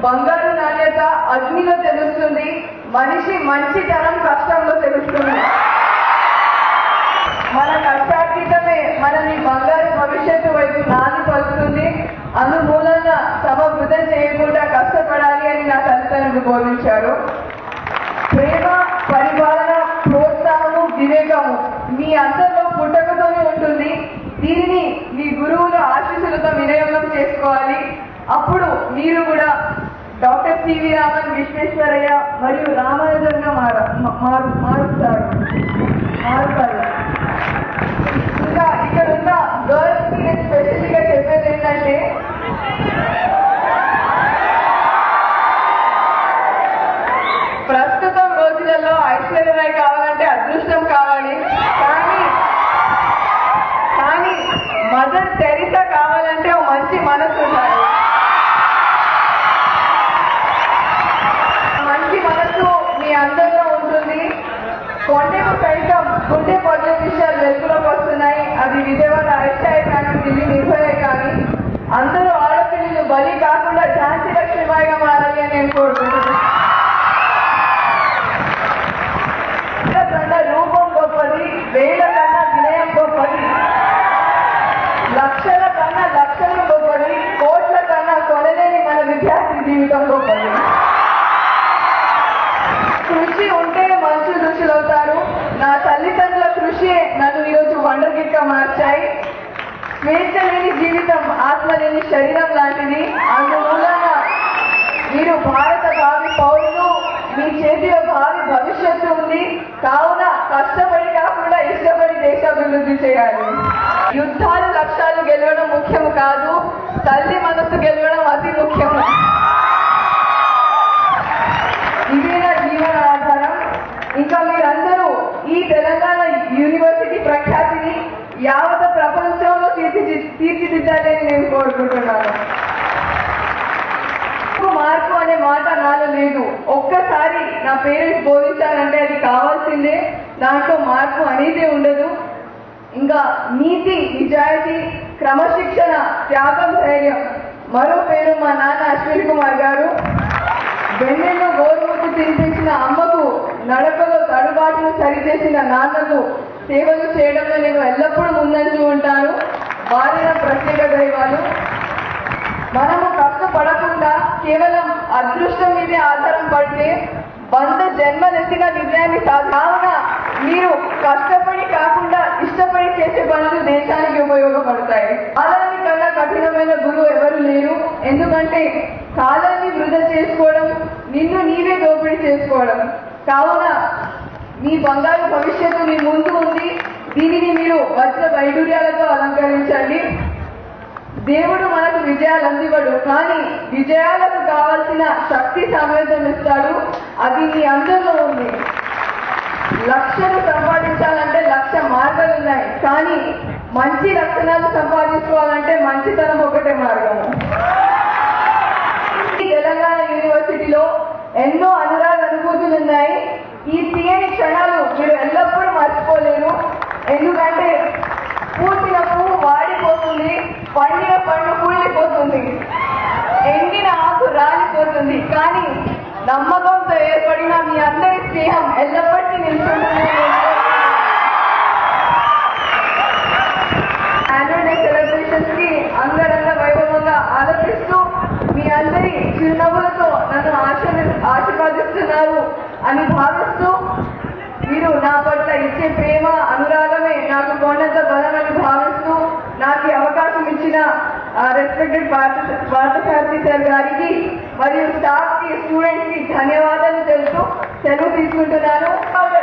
బంగారు నాణ్యత అగ్నిలో తెలుస్తుంది మనిషి మంచితనం కష్టంలో తెలుస్తుంది మన కష్టార్జితమే మనల్ని బంగారు భవిష్యత్తు వైపు నాని పలుకుతుంది అందుమూలంగా సభ వృధా చేయకుండా కష్టపడాలి అని నా తల్లిదండ్రులు బోధించారు ప్రేమ పరిపాలన ప్రోత్సాహము వివేకము మీ అందరిలో పుట్టకతోనే ఉంటుంది దీనిని మీ గురువుల ఆశీస్సులతో వినియోగం చేసుకోవాలి అప్పుడు మీరు కూడా డాక్టర్ సివి రామన్ విశ్వేశ్వరయ్య మరియు రామానుజంగా మార మారు మారుస్తారు మారుతారు ఇంకా ఇక్కడ ఉన్న గర్ల్స్ కి నేను స్పెషల్ గా చెప్పేది ఏంటంటే ప్రస్తుతం రోజులలో ఐశ్వర్యరాయ్ కావాలంటే అదృష్టం కావాలి కానీ కానీ మదర్ తెరిసా కావాలంటే ఒక మంచి మనసు ఉండాలి మంచి మనసు మీ అందరిలో ఉంటుంది కొండకు సైతం గుండె పడ్డ విషయాలు వెలుగులోకి వస్తున్నాయి అది విజయవాడ ఐషాయ్ కానీ ఢిల్లీ నిర్భయ కానీ అందరూ ఆడపిల్లలు బలి కాకుండా ఝాన్సీ లక్ష్మీబాయిగా మారాలి అని నేను కోరుకుంటున్నాను వేల కన్నా రూపం గొప్పది వేల కన్నా వినయం గొప్పది లక్షల కన్నా లక్షలు గొప్పది కోట్ల కన్నా కొనలేని మన విద్యార్థి జీవితం గొప్పది కృషి ఉంటే మనుషులు ఋషులు అవుతారు నా తల్లిదండ్రుల కృషి నన్ను ఈరోజు వండర్గిట్గా మార్చాయి స్వేచ్ఛ లేని జీవితం ఆత్మ లేని శరీరం లాంటిది అందుమూలంగా మీరు భారత భావి పౌరులు మీ చేతిలో భావి భవిష్యత్తు ఉంది కావున కష్టపడి కాకుండా ఇష్టపడి దేశాభివృద్ధి చేయాలి యుద్ధాలు లక్ష్యాలు గెలవడం ముఖ్యం కాదు తల్లి మనసు గెలవడం అతి ముఖ్యము ఇదే నా జీవన ఆధారం ఇంకా మీరందరూ ఈ తెలంగాణ యూనివర్సిటీ ప్రఖ్యాతిని యావత ప్రపంచంలో తీర్చిది తీర్చిదిద్దాలని నేను కోరుకుంటున్నాను మార్పు మార్పు అనే మాట నాలో లేదు ఒక్కసారి నా పేరెంట్స్ బోధించాలంటే అది కావాల్సిందే దాంట్లో మార్పు అనేది ఉండదు ఇంకా నీతి నిజాయితీ క్రమశిక్షణ త్యాగం ధైర్యం మరో పేరు మా నాన్న అశ్విన్ కుమార్ గారు వెన్నెల్లో గోరుముద్దు తినిపించిన అమ్మకు నడకలో తడుబాటును సరిచేసిన నాన్నకు సేవలు చేయడంలో నేను ఎల్లప్పుడూ ముందంచు ఉంటాను వారిన ప్రత్యేక దైవాలు మనము కష్టపడకుండా కేవలం అదృష్టం మీదే ఆధారం పడితే వంద జన్మలెత్తిన విజయాన్ని సాధ- కావున మీరు కష్టపడి కాకుండా ఇష్టపడి చేసే పనులు దేశానికి ఉపయోగపడతాయి కాలాన్ని కన్నా కఠినమైన గురువు ఎవరు లేరు ఎందుకంటే కాలాన్ని వృధా చేసుకోవడం నిన్ను నీవే దోపిడీ చేసుకోవడం కావున మీ బంగారు భవిష్యత్తు మీ ముందు ఉంది దీనిని మీరు వజ్ర వైడూర్యాలతో అలంకరించండి దేవుడు మనకు విజయాలు అందివ్వడు కానీ విజయాలకు కావాల్సిన శక్తి సామర్థ్యం ఇస్తాడు అది మీ అందరిలో ఉంది లక్షలు సంపాదించాలంటే లక్ష మార్గాలు ఉన్నాయి కానీ మంచి లక్షణాలు సంపాదించుకోవాలంటే మంచితనం ఒకటే మార్గము ఈ తెలంగాణ యూనివర్సిటీలో ఎన్నో అనురాగ అనుభూతులు ఉన్నాయి ఈ తీయని క్షణాలు మీరు ఎల్లప్పుడూ మర్చిపోలేరు ఎందుకంటే పూసిన పువ్వు వాడిపోతుంది పండిన పండు కూలిపోతుంది ఎండిన ఆకు రాలిపోతుంది కానీ నమ్మకంతో ఏర్పడిన మీ అందరి స్నేహం ఎల్లప్పటికీ నిల్చుంటుంది యాన్యువల్ డే సెలబ్రేషన్స్ కి అంగరంగ వైభవంగా ఆలోచిస్తూ మీ అందరి చిరునవ్వులతో నన్ను ఆశీర్ ఆశీర్వదిస్తున్నారు అని భావిస్తూ మీరు నా పట్ల ఇచ్చే ప్రేమ అనురాగమే నాకు కొండంత బలమని భావిస్తూ నాకు ఈ అవకాశం ఇచ్చిన రెస్పెక్టెడ్ భారత భారతసారథి సార్ గారికి మరియు స్టాఫ్ కి స్టూడెంట్స్ కి ధన్యవాదాలు తెలుపుతూ సెలవు తీసుకుంటున్నాను